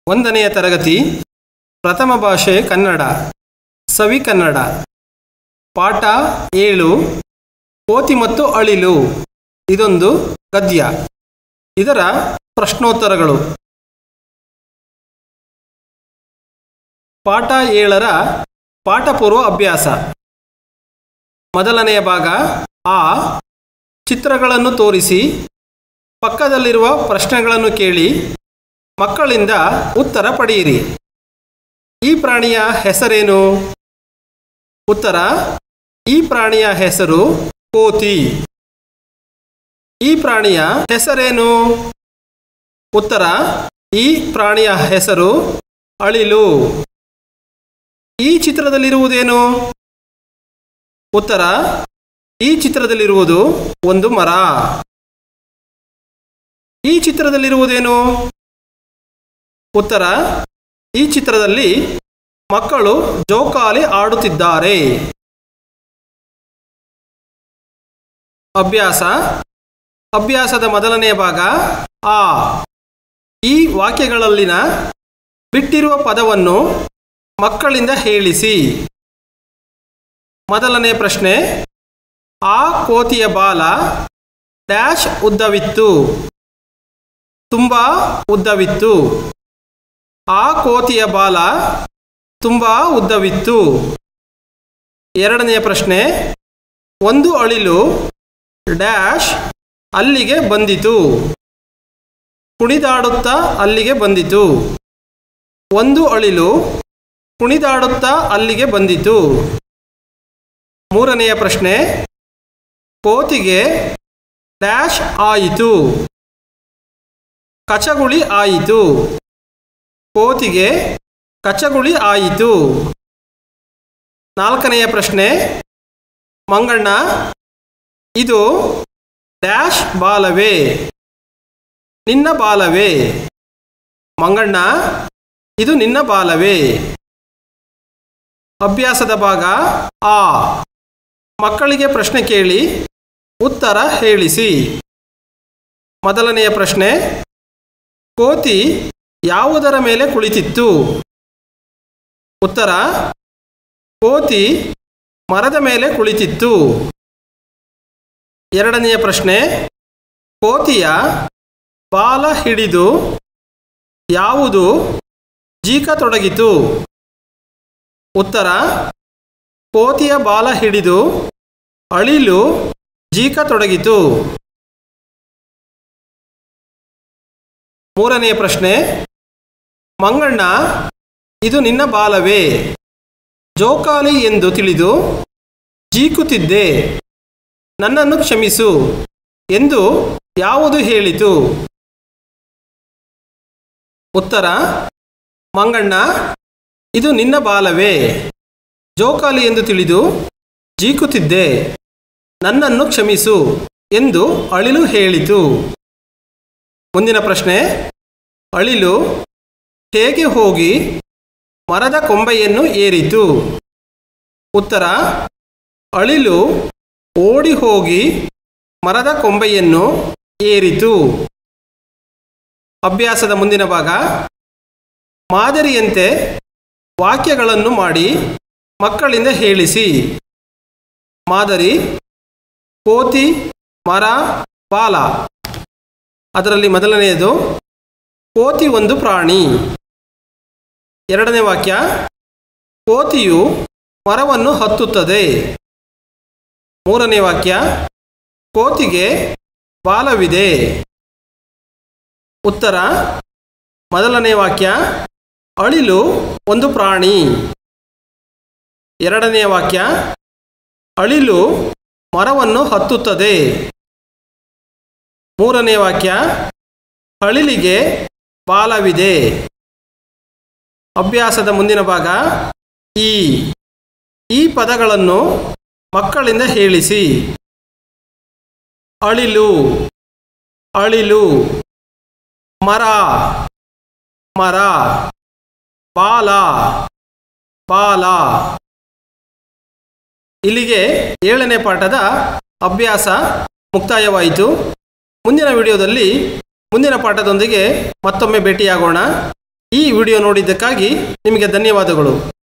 ಒಂದನೆಯ ತರಗತಿ ಪ್ರಥಮ ಭಾಷೆ ಕನ್ನಡ ಸವಿ ಕನ್ನಡ ಪಾಠ ಏಳು ಕೋತಿ ಮತ್ತು ಅಳಿಲು ಇದೊಂದು ಗದ್ಯ ಇದರ ಪ್ರಶ್ನೋತ್ತರಗಳು ಪಾಠ ಏಳರ ಪಾಠಪೂರ್ವ ಅಭ್ಯಾಸ ಮೊದಲನೆಯ ಭಾಗ ಆ ಚಿತ್ರಗಳನ್ನು ತೋರಿಸಿ ಪಕ್ಕದಲ್ಲಿರುವ ಪ್ರಶ್ನೆಗಳನ್ನು ಕೇಳಿ ಮಕ್ಕಳಿಂದ ಉತ್ತರ ಪಡೆಯಿರಿ ಈ ಪ್ರಾಣಿಯ ಹೆಸರೇನು ಉತ್ತರ ಈ ಪ್ರಾಣಿಯ ಹೆಸರು ಕೋತಿ ಈ ಪ್ರಾಣಿಯ ಹೆಸರೇನು ಉತ್ತರ ಈ ಪ್ರಾಣಿಯ ಹೆಸರು ಅಳಿಲು ಈ ಚಿತ್ರದಲ್ಲಿರುವುದೇನು ಉತ್ತರ ಈ ಚಿತ್ರದಲ್ಲಿರುವುದು ಒಂದು ಮರ ಈ ಚಿತ್ರದಲ್ಲಿರುವುದೇನು ಉತ್ತರ ಈ ಚಿತ್ರದಲ್ಲಿ ಮಕ್ಕಳು ಜೋಕಾಲಿ ಆಡುತ್ತಿದ್ದಾರೆ ಅಭ್ಯಾಸ ಅಭ್ಯಾಸದ ಮೊದಲನೆಯ ಭಾಗ ಆ ಈ ವಾಕ್ಯಗಳಲ್ಲಿನ ಬಿಟ್ಟಿರುವ ಪದವನ್ನು ಮಕ್ಕಳಿಂದ ಹೇಳಿಸಿ ಮೊದಲನೇ ಪ್ರಶ್ನೆ ಆ ಕೋತಿಯ ಬಾಲ ಡ್ಯಾಶ್ ಉದ್ದವಿತ್ತು ತುಂಬ ಉದ್ದವಿತ್ತು ಆ ಕೋತಿಯ ಬಾಲ ತುಂಬ ಉದ್ದವಿತ್ತು ಎರಡನೆಯ ಪ್ರಶ್ನೆ ಒಂದು ಅಳಿಲು ಡ್ಯಾಶ್ ಅಲ್ಲಿಗೆ ಬಂದಿತು ಕುಣಿದಾಡುತ್ತಾ ಅಲ್ಲಿಗೆ ಬಂದಿತು ಒಂದು ಅಳಿಲು ಕುಣಿದಾಡುತ್ತಾ ಅಲ್ಲಿಗೆ ಬಂದಿತು ಮೂರನೆಯ ಪ್ರಶ್ನೆ ಕೋತಿಗೆ ಡ್ಯಾಶ್ ಆಯಿತು ಕಚಗುಳಿ ಆಯಿತು ಕೋತಿಗೆ ಕಚಗುಳಿ ಆಯಿತು ನಾಲ್ಕನೆಯ ಪ್ರಶ್ನೆ ಮಂಗಣ್ಣ ಇದು ಡ್ಯಾಶ್ ಬಾಲವೇ ನಿನ್ನ ಬಾಲವೇ ಮಂಗಣ್ಣ ಇದು ನಿನ್ನ ಬಾಲವೇ ಅಭ್ಯಾಸದ ಭಾಗ ಆ ಮಕ್ಕಳಿಗೆ ಪ್ರಶ್ನೆ ಕೇಳಿ ಉತ್ತರ ಹೇಳಿಸಿ ಮೊದಲನೆಯ ಪ್ರಶ್ನೆ ಕೋತಿ ಯಾವುದರ ಮೇಲೆ ಕುಳಿತಿತ್ತು ಉತ್ತರ ಕೋತಿ ಮರದ ಮೇಲೆ ಕುಳಿತಿತ್ತು ಎರಡನೆಯ ಪ್ರಶ್ನೆ ಕೋತಿಯ ಬಾಲ ಹಿಡಿದು ಯಾವುದು ಜೀಕ ತೊಡಗಿತು ಉತ್ತರ ಕೋತಿಯ ಬಾಲ ಹಿಡಿದು ಅಳಿಲು ಜೀಕ ತೊಡಗಿತು ಮೂರನೆಯ ಪ್ರಶ್ನೆ ಮಂಗಣ್ಣ ಇದು ನಿನ್ನ ಬಾಲವೇ ಜೋಕಾಲಿ ಎಂದು ತಿಳಿದು ಜೀಕುತ್ತಿದ್ದೆ ನನ್ನನ್ನು ಕ್ಷಮಿಸು ಎಂದು ಯಾವುದು ಹೇಳಿತು ಉತ್ತರ ಮಂಗಣ್ಣ ಇದು ನಿನ್ನ ಬಾಲವೇ ಜೋಕಾಲಿ ಎಂದು ತಿಳಿದು ಜೀಕುತ್ತಿದ್ದೆ ನನ್ನನ್ನು ಕ್ಷಮಿಸು ಎಂದು ಅಳಿಲು ಹೇಳಿತು ಮುಂದಿನ ಪ್ರಶ್ನೆ ಅಳಿಲು ಹೇಗೆ ಹೋಗಿ ಮರದ ಕೊಂಬೆಯನ್ನು ಏರಿತು ಉತ್ತರ ಅಳಿಲು ಓಡಿ ಹೋಗಿ ಮರದ ಕೊಂಬೆಯನ್ನು ಏರಿತು ಅಭ್ಯಾಸದ ಮುಂದಿನ ಭಾಗ ಮಾದರಿಯಂತೆ ವಾಕ್ಯಗಳನ್ನು ಮಾಡಿ ಮಕ್ಕಳಿಂದ ಹೇಳಿಸಿ ಮಾದರಿ ಕೋತಿ ಮರ ಬಾಲ ಅದರಲ್ಲಿ ಮೊದಲನೆಯದು ಕೋತಿ ಒಂದು ಪ್ರಾಣಿ ಎರಡನೇ ವಾಕ್ಯ ಕೋತಿಯು ಮರವನ್ನು ಹತ್ತುತ್ತದೆ ಮೂರನೇ ವಾಕ್ಯ ಕೋತಿಗೆ ಬಾಲವಿದೆ ಉತ್ತರ ಮೊದಲನೇ ವಾಕ್ಯ ಅಳಿಲು ಒಂದು ಪ್ರಾಣಿ ಎರಡನೆಯ ವಾಕ್ಯ ಅಳಿಲು ಮರವನ್ನು ಹತ್ತುತ್ತದೆ ಮೂರನೇ ವಾಕ್ಯ ಅಳಿಲಿಗೆ ಬಾಲವಿದೆ ಅಭ್ಯಾಸದ ಮುಂದಿನ ಭಾಗ ಈ ಈ ಪದಗಳನ್ನು ಮಕ್ಕಳಿಂದ ಹೇಳಿಸಿ ಅಳಿಲು ಅಳಿಲು ಮರ ಮರ ಬಾಲ ಬಾಲ ಇಲ್ಲಿಗೆ ಏಳನೇ ಪಾಠದ ಅಭ್ಯಾಸ ಮುಕ್ತಾಯವಾಯಿತು ಮುಂದಿನ ವಿಡಿಯೋದಲ್ಲಿ ಮುಂದಿನ ಪಾಠದೊಂದಿಗೆ ಮತ್ತೊಮ್ಮೆ ಭೇಟಿಯಾಗೋಣ ಈ ವಿಡಿಯೋ ನೋಡಿದ್ದಕ್ಕಾಗಿ ನಿಮಗೆ ಧನ್ಯವಾದಗಳು